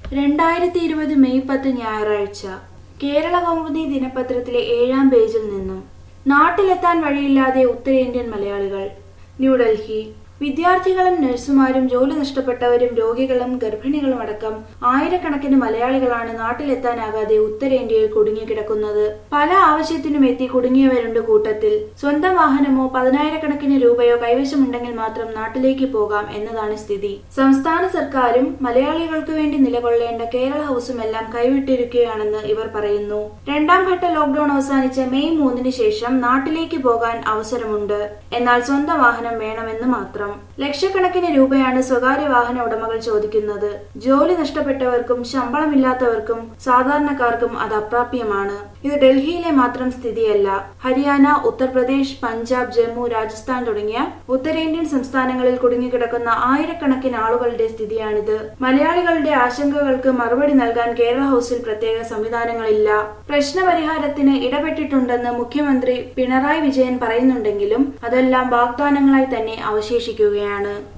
രണ്ടായിരത്തി ഇരുപത് മെയ് പത്ത് ഞായറാഴ്ച കേരള കൗമുദി ദിനപത്രത്തിലെ ഏഴാം പേജിൽ നിന്നും നാട്ടിലെത്താൻ വഴിയില്ലാതെ ഉത്തരേന്ത്യൻ മലയാളികൾ ന്യൂഡൽഹി വിദ്യാർത്ഥികളും നഴ്സുമാരും ജോലി നഷ്ടപ്പെട്ടവരും രോഗികളും ഗർഭിണികളും അടക്കം ആയിരക്കണക്കിന് മലയാളികളാണ് നാട്ടിലെത്താനാകാതെ ഉത്തരേന്ത്യയിൽ കുടുങ്ങിക്കിടക്കുന്നത് പല ആവശ്യത്തിനും എത്തി കുടുങ്ങിയവരുണ്ട് കൂട്ടത്തിൽ സ്വന്തം വാഹനമോ പതിനായിരക്കണക്കിന് രൂപയോ കൈവശമുണ്ടെങ്കിൽ മാത്രം നാട്ടിലേക്ക് പോകാം എന്നതാണ് സ്ഥിതി സംസ്ഥാന സർക്കാരും മലയാളികൾക്ക് വേണ്ടി നിലകൊള്ളേണ്ട കേരള ഹൌസും എല്ലാം കൈവിട്ടിരിക്കുകയാണെന്ന് ഇവർ പറയുന്നു രണ്ടാം ഘട്ട ലോക്ഡൌൺ അവസാനിച്ച മെയ് മൂന്നിന് ശേഷം നാട്ടിലേക്ക് പോകാൻ അവസരമുണ്ട് എന്നാൽ സ്വന്തം വാഹനം വേണമെന്ന് മാത്രം ലക്ഷക്കണക്കിന് രൂപയാണ് സ്വകാര്യ വാഹന ഉടമകൾ ചോദിക്കുന്നത് ജോലി നഷ്ടപ്പെട്ടവർക്കും ശമ്പളമില്ലാത്തവർക്കും സാധാരണക്കാർക്കും അത് അപ്രാപ്യമാണ് ഇത് ഡൽഹിയിലെ മാത്രം സ്ഥിതിയല്ല ഹരിയാന ഉത്തർപ്രദേശ് പഞ്ചാബ് ജമ്മു രാജസ്ഥാൻ തുടങ്ങിയ ഉത്തരേന്ത്യൻ സംസ്ഥാനങ്ങളിൽ കുടുങ്ങിക്കിടക്കുന്ന ആയിരക്കണക്കിന് ആളുകളുടെ സ്ഥിതിയാണിത് മലയാളികളുടെ ആശങ്കകൾക്ക് മറുപടി നൽകാൻ കേരള ഹൌസിൽ പ്രത്യേക സംവിധാനങ്ങളില്ല പ്രശ്നപരിഹാരത്തിന് ഇടപെട്ടിട്ടുണ്ടെന്ന് മുഖ്യമന്ത്രി പിണറായി വിജയൻ പറയുന്നുണ്ടെങ്കിലും അതെല്ലാം വാഗ്ദാനങ്ങളായി തന്നെ അവശേഷിക്കുകയാണ്